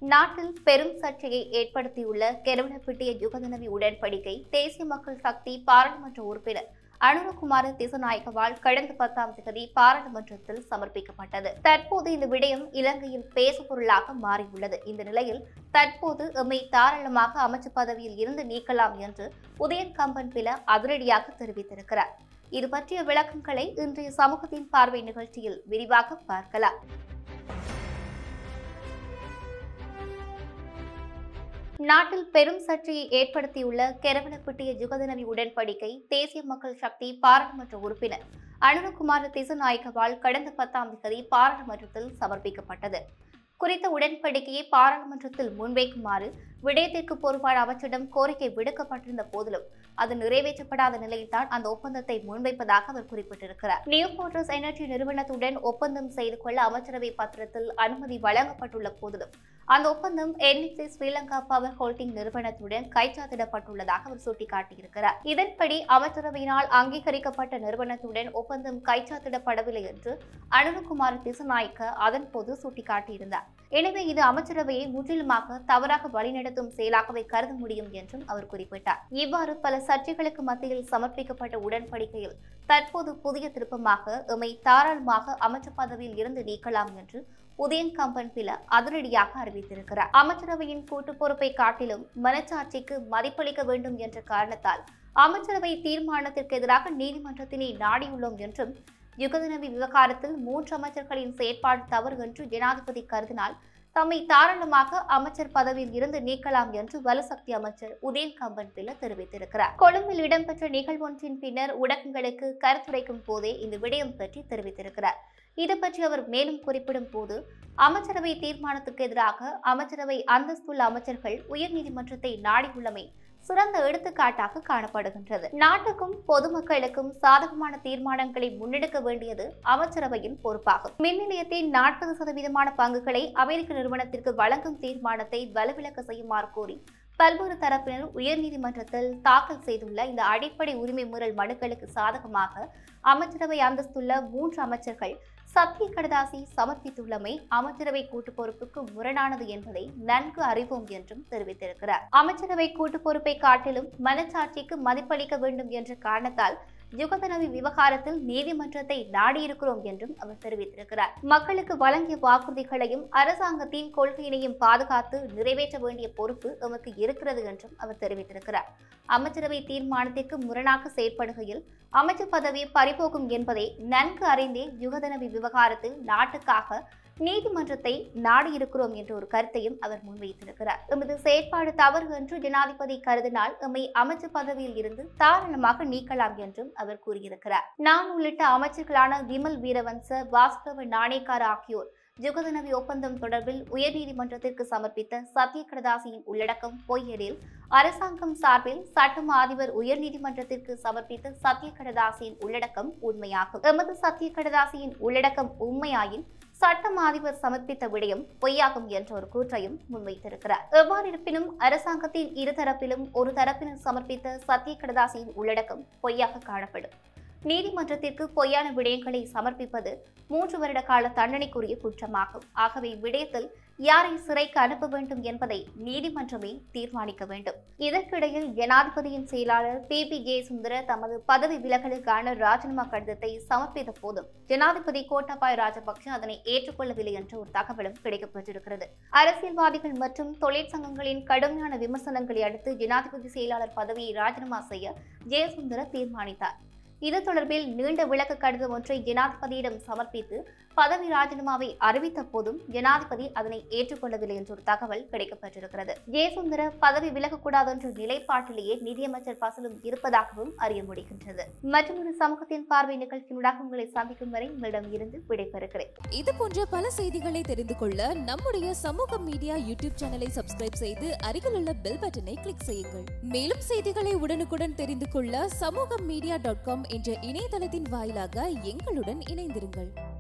நாட்டில் பெரும் சர்ச்சையை ஏற்படுத்தியுள்ள கெரவனப்பிட்டிய யுகதனவி உடன்படிக்கை தேசிய மக்கள் சக்தி பாராளுமன்ற உறுப்பினர் அனுரகுமார திசநாயகவால் கடந்த பத்தாம் தேதி பாராளுமன்றத்தில் சமர்ப்பிக்கப்பட்டது தற்போது இந்த விடயம் இலங்கையில் பேசுபொருளாக மாறியுள்ளது இந்த நிலையில் தற்போது எம்மை தாராளமாக அமைச்சு பதவியில் இருந்து நீக்கலாம் என்று உதயன் கம்பன் பில அதிரடியாக தெரிவித்திருக்கிறார் இது பற்றிய விளக்கங்களை இன்றைய சமூகத்தின் பார்வை நிகழ்ச்சியில் விரிவாக பார்க்கலாம் நாட்டில் பெரும் சர்ச்சையை ஏற்படுத்தியுள்ள கெரவனப்பட்டிய ஜுகதனவி உடன்படிக்கை தேசிய மக்கள் சக்தி பாராளுமன்ற உறுப்பினர் அனுரகுமார திசுநாயக்கவால் கடந்த பத்தாம் தேதி பாராளுமன்றத்தில் சமர்ப்பிக்கப்பட்டது குறித்த உடன்படிக்கையை பாராளுமன்றத்தில் முன்வைக்குமாறு விடயத்திற்கு பொறுப்பான அமைச்சரிடம் கோரிக்கை விடுக்கப்பட்டிருந்த போதிலும் அது நிறைவேற்றப்படாத நிலையில்தான் அந்த ஒப்பந்தத்தை முன்வைப்பதாக அவர் குறிப்பிட்டிருக்கிறார் நியூ போர்ட்ரஸ் எனர்ஜி நிறுவனத்துடன் ஒப்பந்தம் செய்து கொள்ள அமைச்சரவை பத்திரத்தில் அனுமதி வழங்கப்பட்டுள்ள போதிலும் அந்த ஒப்பந்தம் என்எக்சி ஸ்ரீலங்கா பவர் ஹோல்டிங் நிறுவனத்துடன் கைச்சாத்திடப்பட்டுள்ளதாக அவர் சுட்டிக்காட்டியிருக்கிறார் இதன்படி அமைச்சரவையினால் அங்கீகரிக்கப்பட்ட நிறுவனத்துடன் ஒப்பந்தம் கைச்சாத்திடப்படவில்லை என்று அனுரகுமார் திசுநாயக்க அதன்போது சுட்டிக்காட்டியிருந்தார் எனவே இது அமைச்சரவையை முற்றிலுமாக தவறாக வழிநடத்தும் செயலாகவே கருத முடியும் என்றும் அவர் குறிப்பிட்டார் இவ்வாறு பல சர்ச்சைகளுக்கு மத்தியில் சமர்ப்பிக்கப்பட்ட உடன்படிக்கையில் தற்போது புதிய திருப்பமாக எம்மை தாராளமாக அமைச்சர் பதவியில் இருந்து நீக்கலாம் என்று உதயன் கம்பன் பில அதிரடியாக அறிவித்திருக்கிறார் அமைச்சரவையின் கூட்டு பொறுப்பை காட்டிலும் மனச்சாட்சிக்கு மதிப்பளிக்க வேண்டும் என்ற காரணத்தால் அமைச்சரவை தீர்மானத்திற்கு எதிராக நீதிமன்றத்தினை நாடியுள்ளோம் என்றும் யுகதனவி விவகாரத்தில் மூன்று அமைச்சர்களின் செயற்பாடு தவறு என்று ஜனாதிபதி கருதினால் தம்மை தாராளமாக அமைச்சர் பதவியில் இருந்து நீக்கலாம் என்று வலுசக்தி அமைச்சர் உதயன் கம்பன் பில தெரிவித்திருக்கிறார் கொழும்பில் இடம்பெற்ற நிகழ்வொன்றின் பின்னர் ஊடகங்களுக்கு கருத்துரைக்கும் போதே இந்த விடயம் பற்றி தெரிவித்திருக்கிறார் இது பற்றி அவர் மேலும் குறிப்பிடும் போது அமைச்சரவை தீர்மானத்துக்கு எதிராக அமைச்சரவை அந்தஸ்துள்ள அமைச்சர்கள் உயர்நீதிமன்றத்தை நாடியுள்ளமை சிறந்த எடுத்துக்காட்டாக காணப்படுகின்றது நாட்டுக்கும் பொதுமக்களுக்கும் சாதகமான தீர்மானங்களை முன்னெடுக்க வேண்டியது அமைச்சரவையின் பொறுப்பாகும் மின் நிலையத்தின் நாற்பது சதவீதமான பங்குகளை அமெரிக்க நிறுவனத்திற்கு வழங்கும் தீர்மானத்தை வலுவிலக்க செய்யுமாறு கோரி பல்வேறு தரப்பினர் உயர்நீதிமன்றத்தில் தாக்கல் செய்துள்ள இந்த அடிப்படை உரிமை மீறல் மனுக்களுக்கு சாதகமாக அமைச்சரவை அந்தஸ்துள்ள மூன்று அமைச்சர்கள் சத்திய கடதாசி சமர்ப்பித்துள்ளமை அமைச்சரவை கூட்டு பொறுப்புக்கு முரணானது என்பதை நன்கு அறிவோம் என்றும் தெரிவித்திருக்கிறார் அமைச்சரவை கூட்டு பொறுப்பை காட்டிலும் மனச்சாட்சிக்கு மதிப்பளிக்க வேண்டும் என்ற காரணத்தால் யுகதனவி விவகாரத்தில் நீதிமன்றத்தை நாடியிருக்கிறோம் என்றும் அவர் தெரிவித்திருக்கிறார் மக்களுக்கு வழங்கிய வாக்குறுதிகளையும் அரசாங்கத்தின் கொள்கையினையும் பாதுகாத்து நிறைவேற்ற வேண்டிய பொறுப்பு எமக்கு இருக்கிறது என்றும் அவர் தெரிவித்திருக்கிறார் அமைச்சரவை தீர்மானத்திற்கு முரணாக செயற்படுகையில் அமைச்சர் பதவி பறிபோகும் என்பதை நன்கு அறிந்தே யுகதனவி விவகாரத்தில் நாட்டுக்காக நீதிமன்றத்தை நாடியிருக்கிறோம் என்ற ஒரு கருத்தையும் அவர் முன்வைத்திருக்கிறார் எமது செயற்பாடு தவறு என்று ஜனாதிபதி கருதினால் எம்மை அமைச்சர் பதவியில் இருந்து தாராளமாக நீக்கலாம் என்றும் அவர் கூறியிருக்கிறார் நான் உள்ளிட்ட அமைச்சர்களான விமல் வீரவன்ச பாஸ்கவ நாணேக்கார் ஆகியோர் ஜுகதனவி ஒப்பந்தம் தொடர்பில் உயர்நீதிமன்றத்திற்கு சமர்ப்பித்த சத்திய கடதாசியின் உள்ளடக்கம் பொய்யரில் அரசாங்கம் சார்பில் சட்டமா அதிபர் உயர்நீதிமன்றத்திற்கு சமர்ப்பித்த சத்திய கடதாசியின் உள்ளடக்கம் உண்மையாகும் எமது சத்திய கடதாசியின் உள்ளடக்கம் உண்மையாயின் சட்டம் அதிபர் சமர்ப்பித்த விடயம் பொய்யாகும் என்ற ஒரு கூற்றையும் முன்வைத்திருக்கிறார் எவ்வாறு இருப்பினும் அரசாங்கத்தின் இருதரப்பிலும் ஒரு தரப்பினர் சமர்ப்பித்த சத்திய கடதாசியின் உள்ளடக்கம் பொய்யாக காணப்படும் நீதிமன்றத்திற்கு பொய்யான விடயங்களை சமர்ப்பிப்பது மூன்று வருட கால தண்டனைக்குரிய குற்றமாகும் ஆகவே விடயத்தில் யாரை சிறைக்கு அனுப்ப வேண்டும் என்பதை நீதிமன்றமே தீர்மானிக்க வேண்டும் இதற்கிடையில் ஜனாதிபதியின் செயலாளர் பி பி ஜெயசுந்தர தமது பதவி விலகலுக்கான ராஜினாமா கடிதத்தை சமர்ப்பித்த போதும் ஜனாதிபதி கோட்டாபாய ராஜபக்ஷ அதனை ஏற்றுக்கொள்ளவில்லை என்ற ஒரு தகவலும் கிடைக்கப்பெற்றிருக்கிறது அரசியல்வாதிகள் மற்றும் தொழிற்சங்கங்களின் கடுமையான விமர்சனங்களை அடுத்து ஜனாதிபதி செயலாளர் பதவியை ராஜினாமா செய்ய ஜெயசுந்தர தீர்மானித்தார் இது தொடர்பில் நீண்ட விளக்க கடிதம் ஒன்றை ஜனாதிபதியிடம் சமர்ப்பித்து பதவி ராஜினாமாவை அறிவித்த போதும் ஜனாதிபதி அதனை ஏற்றுக்கொள்ளவில்லை என்ற ஒரு தகவல் கிடைக்கப்பெற்றிருக்கிறது ஜெயசுந்தர பதவி விலகக்கூடாது என்ற நிலைப்பாட்டிலேயே நிதியமைச்சர் பசலும் இருப்பதாகவும் அறிய முடிகின்றது மற்றொரு சமூகத்தின் பார்வை நிகழ்ச்சியினூடாக உங்களை சந்திக்கும் வரை உங்களிடம் இருந்து விடைபெறுகிறேன் இது போன்ற பல செய்திகளை தெரிந்து கொள்ள நம்முடைய சமூக மீடியா யூடியூப் சேனலை சப்ஸ்கிரைப் செய்து அருகில் உள்ள பெல் பட்டனை கிளிக் செய்யுங்கள் மேலும் செய்திகளை உடனுக்குடன் தெரிந்து கொள்ள சமூக மீடியா டாட் காம் என்ற இணையதளத்தின் வாயிலாக எங்களுடன் இணைந்திருங்கள்